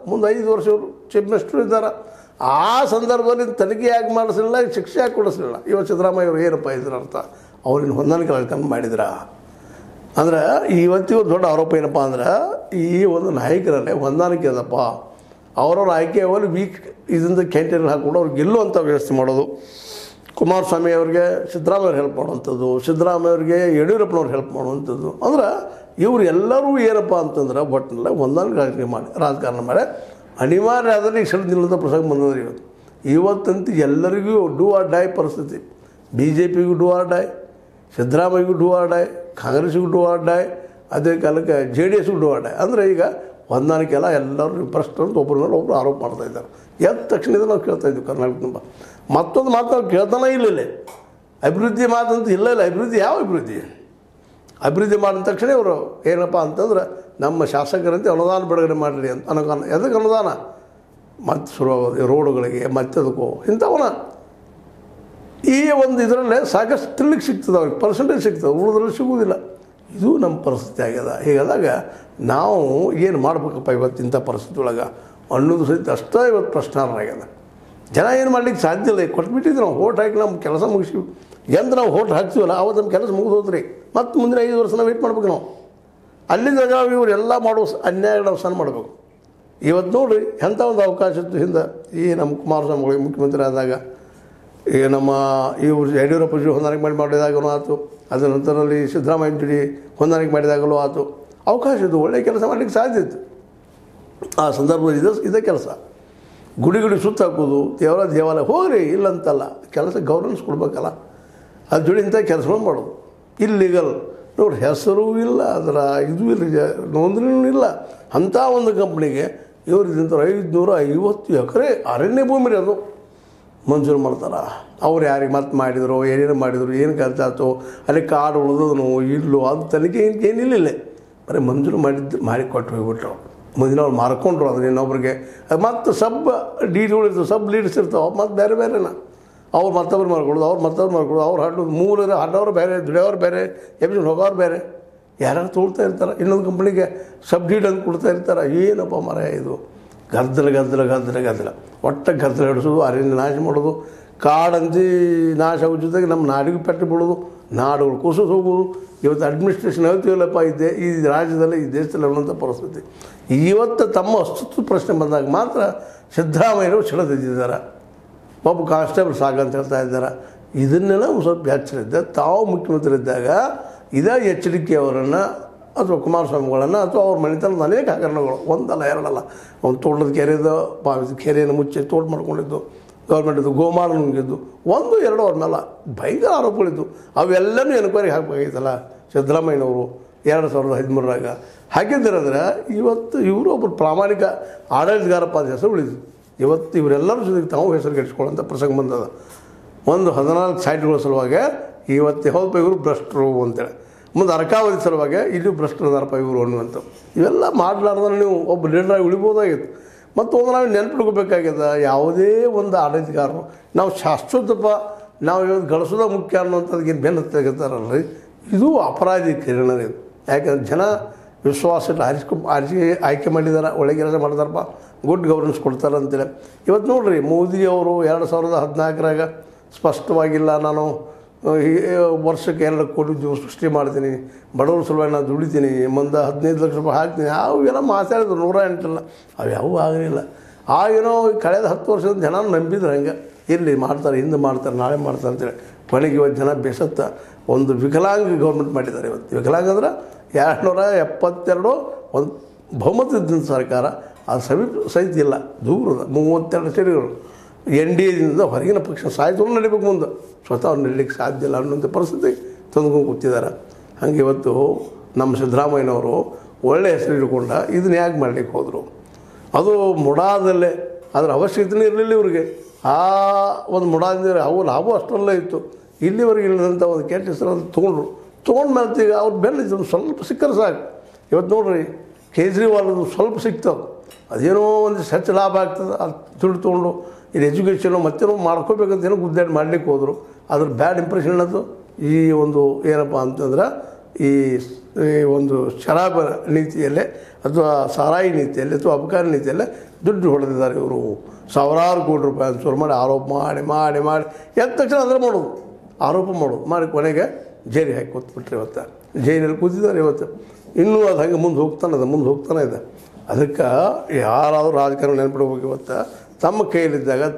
ಮುಂದೆ ಐದು ವರ್ಷ ಇವರು ಚೀಫ್ ಮಿನಿಸ್ಟರ್ ಇದ್ದಾರೆ ಆ ಸಂದರ್ಭದಲ್ಲಿ ತನಿಖೆ ಯಾಕೆ ಮಾಡಿಸಲಿಲ್ಲ ಶಿಕ್ಷೆ ಯಾಕೆ ಕೊಡಿಸಲಿಲ್ಲ ಇವತ್ತು ಸಿದ್ದರಾಮಯ್ಯ ಅವರು ಏನಪ್ಪ ಇದ್ರ ಅರ್ಥ ಅವ್ರಿನ ಹೊಂದಾಣಿಕೆ ಕಳ್ಕೊಂಡು ಮಾಡಿದ್ರ ಅಂದ್ರೆ ಇವತ್ತಿಗೂ ದೊಡ್ಡ ಆರೋಪ ಏನಪ್ಪ ಅಂದ್ರೆ ಈ ಒಂದು ನಾಯಕರಲ್ಲೇ ಹೊಂದಾಣಿಕೆ ಅದಪ್ಪ ಅವರವ್ರ ಆಯ್ಕೆ ಅವರು ವೀಕ್ ಇದರಿಂದ ಕ್ಯಾಂಟೀನ್ ಹಾಕ್ಕೊಂಡು ಅವ್ರು ಗೆಲ್ಲುವಂಥ ವ್ಯವಸ್ಥೆ ಮಾಡೋದು ಕುಮಾರಸ್ವಾಮಿ ಅವ್ರಿಗೆ ಸಿದ್ದರಾಮಯ್ಯ ಹೆಲ್ಪ್ ಮಾಡುವಂಥದ್ದು ಸಿದ್ದರಾಮಯ್ಯ ಅವ್ರಿಗೆ ಯಡಿಯೂರಪ್ಪನವ್ರು ಹೆಲ್ಪ್ ಮಾಡುವಂಥದ್ದು ಅಂದ್ರೆ ಇವ್ರು ಎಲ್ಲರೂ ಏನಪ್ಪ ಅಂತಂದ್ರೆ ಒಟ್ಟಿನಲ್ಲ ಹೊಂದಾಣಿಕೆ ರಾಜಕೀಯ ಮಾಡಿ ರಾಜಕಾರಣ ಮಾಡಿ ಅನಿವಾರ್ಯ ಆದರೆ ಈಗ ಸಣ್ಣ ನಿಲ್ಲದ ಪ್ರಸಂಗ ಬಂದದ್ರಿ ಇವತ್ತು ಇವತ್ತಂತೂ ಎಲ್ಲರಿಗೂ ಡೂ ಆರ್ ಡೈ ಪರಿಸ್ಥಿತಿ ಬಿ ಜೆ ಪಿಗೂ ಡೂ ಆರ್ ಡೈ ಸಿದ್ದರಾಮಯ್ಯಗೂ ಡೂ ಆರ್ ಡೈ ಕಾಂಗ್ರೆಸ್ಗೂ ಡೂ ಆರ್ ಡೈ ಅದೇ ಕಾಲಕ್ಕೆ ಜೆ ಡಿ ಎಸ್ಗೂ ಡೂ ಆರ್ ಡೈ ಅಂದರೆ ಈಗ ಹೊಂದಾಣಿಕೆ ಎಲ್ಲ ಎಲ್ಲರೂ ಭ್ರಷ್ಟರು ಅಂತ ಒಬ್ಬರ ಮೇಲೆ ಒಬ್ಬರು ಆರೋಪ ಮಾಡ್ತಾ ಇದ್ದಾರೆ ಎದ್ದ ತಕ್ಷಣ ಇದು ನಾವು ಕೇಳ್ತಾ ಇದ್ವಿ ಕರ್ನಾಟಕ ತುಂಬ ಮತ್ತೊಂದು ಮಾತು ನಾವು ಕೇಳ್ತಾನೆ ಇಲ್ಲ ಇಲ್ಲಿ ಅಭಿವೃದ್ಧಿ ಮಾತಂತ ಇಲ್ಲ ಇಲ್ಲ ಅಭಿವೃದ್ಧಿ ಯಾವ ಅಭಿವೃದ್ಧಿ ಅಭಿವೃದ್ಧಿ ಮಾಡಿದ ತಕ್ಷಣ ಇವರು ಏನಪ್ಪ ಅಂತಂದ್ರೆ ನಮ್ಮ ಶಾಸಕರಂತೆ ಅನುದಾನ ಬಿಡುಗಡೆ ಮಾಡಲಿ ಅಂತ ಅನುದಾನ ಎದಕ್ಕೆ ಅನುದಾನ ಮತ್ತೆ ಶುರುವಾಗೋದು ರೋಡುಗಳಿಗೆ ಮತ್ತದಕ್ಕೋ ಇಂಥವನ್ನ ಈ ಒಂದು ಇದರಲ್ಲೇ ಸಾಕಷ್ಟು ತಿಳ್ಲಿಕ್ಕೆ ಸಿಗ್ತದೆ ಅವ್ರಿಗೆ ಪರ್ಸೆಂಟೇಜ್ ಸಿಗ್ತದೆ ಉಳಿದ್ರಲ್ಲಿ ಸಿಗುವುದಿಲ್ಲ ಇದು ನಮ್ಮ ಪರಿಸ್ಥಿತಿ ಆಗ್ಯದ ಹೀಗಾದಾಗ ನಾವು ಏನು ಮಾಡ್ಬೇಕಪ್ಪ ಇವತ್ತು ಇಂಥ ಪರಿಸ್ಥಿತಿ ಒಳಗೆ ಅನ್ನೋದು ಸಹಿತ ಅಷ್ಟೇ ಇವತ್ತು ಪ್ರಶ್ನಾರ್ಹ ಆಗ್ಯದ ಜನ ಏನು ಮಾಡ್ಲಿಕ್ಕೆ ಸಾಧ್ಯ ಇಲ್ಲ ಈಗ ಕೊಟ್ಬಿಟ್ಟಿದ್ದು ನಾವು ಓಟ್ ಹಾಕಿ ನಮ್ಮ ಕೆಲಸ ಮುಗಿಸಿವಿ ಎಂದು ನಾವು ಓಟ್ ಹಾಕ್ತೀವಲ್ಲ ಆವತ್ತು ನಮ್ಮ ಕೆಲಸ ಮುಗಿದು ಹೋದ್ರಿ ಮತ್ತು ಮುಂದಿನ ಐದು ವರ್ಷ ನಾವು ವೇಟ್ ಮಾಡ್ಬೇಕು ನಾವು ಅಲ್ಲಿಂದ ನಾವು ಇವ್ರು ಎಲ್ಲ ಮಾಡೋ ಸ- ಅನ್ಯಾಯಗಳು ನಾವು ಸಣ್ಣ ಮಾಡಬೇಕು ಇವತ್ತು ನೋಡ್ರಿ ಎಂಥ ಒಂದು ಅವಕಾಶ ಇತ್ತು ಹಿಂದೆ ಈ ನಮ್ಮ ಕುಮಾರಸ್ವಾಮಿಗಳಿಗೆ ಮುಖ್ಯಮಂತ್ರಿ ಆದಾಗ ಈಗ ನಮ್ಮ ಇವರು ಯಡಿಯೂರಪ್ಪ ಜಿ ಹೊಂದಾಣಿಕೆ ಮಾಡಿ ಮಾಡಿದಾಗಲೂ ಆಯಿತು ಅದರ ನಂತರದಲ್ಲಿ ಸಿದ್ದರಾಮಯ್ಯ ಜೋಡಿ ಹೊಂದಾಣಿಕೆ ಮಾಡಿದಾಗಲೂ ಆಯಿತು ಅವಕಾಶ ಇತ್ತು ಒಳ್ಳೆಯ ಕೆಲಸ ಮಾಡಲಿಕ್ಕೆ ಸಾಧ್ಯ ಇತ್ತು ಆ ಸಂದರ್ಭದಲ್ಲಿ ಇದು ಇದೇ ಕೆಲಸ ಗುಡಿ ಗುಡಿ ಸುತ್ತ ಹಾಕೋದು ದೇವರ ದೇವಾಲಯ ಹೋಗ್ರಿ ಇಲ್ಲಂತಲ್ಲ ಕೆಲಸ ಗೌರ್ನೆನ್ಸ್ ಕೊಡ್ಬೇಕಲ್ಲ ಅದ್ರ ಜೋಡಿ ಇಂಥ ಕೆಲಸಗಳು ಮಾಡೋದು ಇಲ್ಲಿಗಲ್ ನೋಡಿ ಹೆಸರು ಇಲ್ಲ ಅದರ ಇದು ಇಲ್ಲ ಜ- ನೋಂದಣಿನೂ ಇಲ್ಲ ಅಂಥ ಒಂದು ಕಂಪ್ನಿಗೆ ಇವರು ಇದಂತ ಐದುನೂರ ಐವತ್ತು ಎಕರೆ ಅರಣ್ಯ ಭೂಮಿ ರೀ ಅದು ಮಂಜೂರು ಮಾಡ್ತಾರೆ ಅವ್ರು ಯಾರಿಗೆ ಮತ್ತೆ ಮಾಡಿದ್ರು ಏನೇನು ಮಾಡಿದ್ರು ಏನು ಖರ್ಚು ಆಯ್ತು ಅಲ್ಲಿ ಕಾಡು ಉಳಿದನು ಇಲ್ಲೋ ಅದು ತನಿಖೆ ಏನು ಏನಿಲ್ಲ ಇಲ್ಲೇ ಬರೀ ಮಂಜೂರು ಮಾಡಿದ್ದು ಮಾಡಿ ಕೊಟ್ಟು ಹೋಗ್ಬಿಟ್ರು ಮುಂದಿನ ಅವ್ರು ಮಾರ್ಕೊಂಡ್ರು ಅದನ್ನ ಇನ್ನೊಬ್ರಿಗೆ ಅದು ಮತ್ತೆ ಸಬ್ ಡೀಡ್ಗಳು ಇರ್ತವೆ ಸಬ್ ಲೀಡ್ಸ್ ಇರ್ತಾವೆ ಮತ್ತು ಬೇರೆ ಬೇರೆನ ಅವ್ರು ಮತ್ತೊಬ್ರು ಮಾಡ್ಕೊಡೋದು ಅವ್ರು ಮತ್ತೊಬ್ರು ಮಾಡ್ಕೊಡೋದು ಅವ್ರು ಹಣ್ಣು ಮೂರರ ಹಣ್ಣವ್ರು ಬೇರೆ ದುಡಿಯೋರು ಬೇರೆ ಎಬ್ಬಿಸಿ ಹೋಗೋರು ಬೇರೆ ಯಾರು ತೊಳ್ತಾ ಇರ್ತಾರೆ ಇನ್ನೊಂದು ಕಂಪ್ನಿಗೆ ಸಬ್ಸಿಡಿ ಅಂತ ಕೊಡ್ತಾ ಇರ್ತಾರೆ ಏನಪ್ಪ ಮರ ಇದು ಗದ್ದಲ ಗದ್ದಲ ಗದ್ದಲ ಗದ್ದಲ ಒಟ್ಟ ಗದ್ದಲ ಹಿಡಿಸೋದು ಅರಣ್ಯ ನಾಶ ಮಾಡೋದು ಕಾಡಂತಿ ನಾಶ ಆಗೋ ಜೊತೆಗೆ ನಮ್ಮ ನಾಡಿಗೂ ಪೆಟ್ಟು ಬೀಳೋದು ನಾಡುಗಳು ಕುಸಿದು ಹೋಗೋದು ಇವತ್ತು ಅಡ್ಮಿನಿಸ್ಟ್ರೇಷನ್ ಹೇಳ್ತೀವಲ್ಲಪ್ಪ ಈ ದೇ ಈ ರಾಜ್ಯದಲ್ಲಿ ಈ ದೇಶದಲ್ಲಿ ಅನ್ನೋಂಥ ಪರಿಸ್ಥಿತಿ ಇವತ್ತು ತಮ್ಮ ಅಸ್ತಿತ್ವ ಪ್ರಶ್ನೆ ಬಂದಾಗ ಮಾತ್ರ ಸಿದ್ದರಾಮಯ್ಯರು ಸೆಳೆದಿದ್ದಾರೆ ಒಬ್ಬ ಕಾನ್ಸ್ಟೇಬಲ್ ಸಾಕಂತ ಹೇಳ್ತಾ ಇದ್ದಾರೆ ಇದನ್ನೆಲ್ಲ ಒಂದು ಸ್ವಲ್ಪ ಎಚ್ಚರಿದ್ದೆ ತಾವು ಮುಖ್ಯಮಂತ್ರಿ ಇದ್ದಾಗ ಇದೇ ಎಚ್ಚರಿಕೆ ಅವರನ್ನು ಅಥವಾ ಕುಮಾರಸ್ವಾಮಿಗಳನ್ನು ಅಥವಾ ಅವ್ರ ಮನೆತನದ ಅನೇಕ ಹಗರಣಗಳು ಒಂದಲ್ಲ ಎರಡಲ್ಲ ಒಂದು ತೋಟದ ಕೆರೆದು ಬಾವಿದ ಕೆರೆಯನ್ನು ಮುಚ್ಚಿ ತೋಟ ಮಾಡ್ಕೊಂಡಿದ್ದು ಗೌರ್ಮೆಂಟದ್ದು ಗೋಮಾಳ ನುಂಗಿದ್ದು ಒಂದು ಎರಡು ಅವ್ರ ಮೇಲೆ ಭಯಂಕರ ಆರೋಪಗಳಿದ್ದು ಅವೆಲ್ಲನೂ ಎನ್ಕ್ವೈರಿಗೆ ಹಾಕಬೇಕಾಗಿತ್ತಲ್ಲ ಸಿದ್ದರಾಮಯ್ಯನವರು ಎರಡು ಸಾವಿರದ ಹದಿಮೂರರಾಗ ಹಾಕಿದ್ದಿರಂದ್ರೆ ಇವತ್ತು ಇವರು ಒಬ್ಬರು ಪ್ರಾಮಾಣಿಕ ಆಡಳಿತಗಾರಪ್ಪ ಅಂತ ಹೆಸರು ಉಳಿದು ಇವತ್ತು ಇವರೆಲ್ಲರೂ ಜೊತೆಗೆ ತಾವು ಹೆಸರು ಕೆಡಿಸ್ಕೊಳ್ಳೋಂಥ ಪ್ರಸಂಗ ಬಂದದ ಒಂದು ಹದಿನಾಲ್ಕು ಸೈಟ್ಗಳ ಸಲುವಾಗಿ ಇವತ್ತು ಹೌದಪ್ಪ ಇವರು ಭ್ರಷ್ಟರು ಅಂತೇಳಿ ಮುಂದೆ ಅರ್ಕಾವಧಿ ಸಲುವಾಗಿ ಇಲ್ಲಿ ಭ್ರಷ್ಟರು ಅದಾರಪ್ಪ ಇವರು ಅನ್ನುವಂಥ ಇವೆಲ್ಲ ಮಾಡಲಾರ್ದ್ರೆ ನೀವು ಒಬ್ಬ ಲೀಡ್ರಾಗಿ ಉಳಿಬೋದಾಗಿತ್ತು ಮತ್ತು ಒಂದು ನಾವು ನೆನ್ಪಿಡ್ಕೋಬೇಕಾಗ್ಯದ ಯಾವುದೇ ಒಂದು ಆಡಳಿತಗಾರರು ನಾವು ಶಾಶ್ವತಪ್ಪ ನಾವು ಇವತ್ತು ಗಳಿಸೋದ ಮುಖ್ಯ ಅನ್ನುವಂಥದ್ದು ಏನು ಬೆನ್ನು ತೆಗಿತಾರಲ್ರಿ ಇದು ಅಪರಾಧಿ ಕಿರಣ ಇದು ಯಾಕಂದ್ರೆ ಜನ ವಿಶ್ವಾಸ ಇಟ್ಟು ಆರಿಸ್ಕೊ ಆರಿಸಿ ಆಯ್ಕೆ ಮಾಡಿದಾರೆ ಒಳ್ಳೆ ಕೆಲಸ ಮಾಡ್ತಾರಪ್ಪ ಗುಡ್ ಗವರ್ನೆನ್ಸ್ ಕೊಡ್ತಾರೆ ಅಂತೇಳಿ ಇವತ್ತು ನೋಡ್ರಿ ಮೋದಿ ಅವರು ಎರಡು ಸಾವಿರದ ಹದಿನಾಲ್ಕರಾಗ ಸ್ಪಷ್ಟವಾಗಿಲ್ಲ ನಾನು ಆ, ಈ ವರ್ಷಕ್ಕೆ ಎರಡು ಕೋಟಿ ಉದ್ಯೋಗ ಸೃಷ್ಟಿ ಮಾಡ್ತೀನಿ ಬಡವ್ರ ಸಲುವಾಗಿ ನಾನು ದುಡಿತೀನಿ ಮುಂದೆ ಹದಿನೈದು ಲಕ್ಷ ರೂಪಾಯಿ ಹಾಕ್ತೀನಿ ಅವೆಲ್ಲ ಮಾತಾಡಿದ್ರು ನೂರ ಎಂಟಲ್ಲ ಅವ್ಯಾವೂ ಆಗಲಿಲ್ಲ ಆಗೇನೋ ಕಳೆದ ಹತ್ತು ವರ್ಷದ ಜನ ನಂಬಿದ್ರು ಹಂಗೆ ಇರಲಿ ಮಾಡ್ತಾರೆ ಹಿಂದೆ ಮಾಡ್ತಾರೆ ನಾಳೆ ಮಾಡ್ತಾರೆ ಅಂತೇಳಿ ಕೊನೆಗೆ ಇವತ್ತು ಜನ ಬೇಸತ್ತ ಒಂದು ವಿಕಲಾಂಗ ಗೌರ್ಮೆಂಟ್ ಮಾಡಿದ್ದಾರೆ ಇವತ್ತು ವಿಕಲಾಂಗ ಅಂದ್ರೆ ಎರಡು ನೂರ ಎಪ್ಪತ್ತೆರಡು ಒಂದು ಬಹುಮತ ಇದ್ದಂಥ ಸರ್ಕಾರ ಅದು ಸಮೀಪ ಸಹಿತ ಇಲ್ಲ ದೂರದ ಮೂವತ್ತೆರಡು ಸೀಟುಗಳು ಎನ್ ಡಿ ಎದಿಂದ ಹೊರಗಿನ ಪಕ್ಷ ಸಾಯ್ತು ನಡಿಬೇಕು ಮುಂದೆ ಸ್ವತಃ ಅವ್ರು ನಡೀಲಿಕ್ಕೆ ಸಾಧ್ಯ ಇಲ್ಲ ಅನ್ನೋಂಥ ಪರಿಸ್ಥಿತಿ ತಂದ್ಕೊಂಡು ಕೂತಿದ್ದಾರೆ ಹಂಗೆ ಇವತ್ತು ನಮ್ಮ ಸಿದ್ದರಾಮಯ್ಯನವರು ಒಳ್ಳೆ ಹೆಸರು ಇಟ್ಕೊಂಡ ಇದನ್ನ ಯಾಕೆ ಮಾಡ್ಲಿಕ್ಕೆ ಹೋದರು ಅದು ಮುಡಾದಲ್ಲೇ ಅದರ ಅವಶ್ಯಕತೆನೇ ಇರಲಿಲ್ಲ ಇವ್ರಿಗೆ ಆ ಒಂದು ಮುಡಾದಿಂದ ಅವು ಲಾಭ ಅಷ್ಟರಲ್ಲೇ ಇತ್ತು ಇಲ್ಲಿವರೆಗೆ ಇಲ್ಲದಂಥ ಒಂದು ಕೆಟ್ಟ ಹೆಸರು ಅದು ತೊಗೊಂಡ್ರು ತೊಗೊಂಡ್ಮೇಲೆ ಈಗ ಅವ್ರು ಬೆಲ್ಲ ಒಂದು ಸ್ವಲ್ಪ ಸಿಕ್ಕರೆ ಸಾಕು ಇವತ್ತು ನೋಡ್ರಿ ಕೇಜ್ರಿವಾಲ್ದು ಸ್ವಲ್ಪ ಸಿಗ್ತದೆ ಅದೇನೋ ಒಂದು ಹೆಚ್ಚು ಲಾಭ ಆಗ್ತದೆ ಅದು ದುಡ್ಡು ತೊಗೊಂಡು ಇದು ಎಜುಕೇಷನು ಮತ್ತೇನೋ ಮಾಡ್ಕೋಬೇಕಂತ ಏನೋ ಗುದ್ದಾಡಿ ಮಾಡ್ಲಿಕ್ಕೆ ಹೋದರು ಅದ್ರ ಬ್ಯಾಡ್ ಇಂಪ್ರೆಷನ್ ಅದು ಈ ಒಂದು ಏನಪ್ಪ ಅಂತಂದ್ರೆ ಈ ಈ ಒಂದು ಶರಾಬ ನೀತಿಯಲ್ಲೇ ಅಥವಾ ಸಾರಾಯಿ ನೀತಿಯಲ್ಲಿ ಅಥವಾ ಅಬಕಾರಿ ನೀತಿಯಲ್ಲೇ ದುಡ್ಡು ಹೊಡೆದಿದ್ದಾರೆ ಇವರು ಸಾವಿರಾರು ಕೋಟಿ ರೂಪಾಯಿ ಅನ್ಸೂರು ಮಾಡಿ ಆರೋಪ ಮಾಡಿ ಮಾಡಿ ಮಾಡಿ ಎದ್ದ ತಕ್ಷಣ ಅದರ ಮಾಡೋದು ಆರೋಪ ಮಾಡೋದು ಮಾಡಿ ಕೊನೆಗೆ ಜೈಲಿಗೆ ಹಾಕಿ ಕೂತ್ಬಿಟ್ರಿ ಇವತ್ತು ಜೈಲಲ್ಲಿ ಕೂತಿದ್ದಾರೆ ಇವತ್ತು ಇನ್ನೂ ಅದು ಹಂಗೆ ಮುಂದೆ ಹೋಗ್ತಾನೆ ಅದು ಮುಂದೆ ಹೋಗ್ತಾನೆ ಇದೆ ಅದಕ್ಕೆ ಯಾರಾದರೂ ರಾಜಕಾರಣ ನೆನ್ಪಿಡ್ಬೇಕು ಇವತ್ತು ತಮ್ಮ ಕೈಯಲ್ಲಿದ್ದಾಗ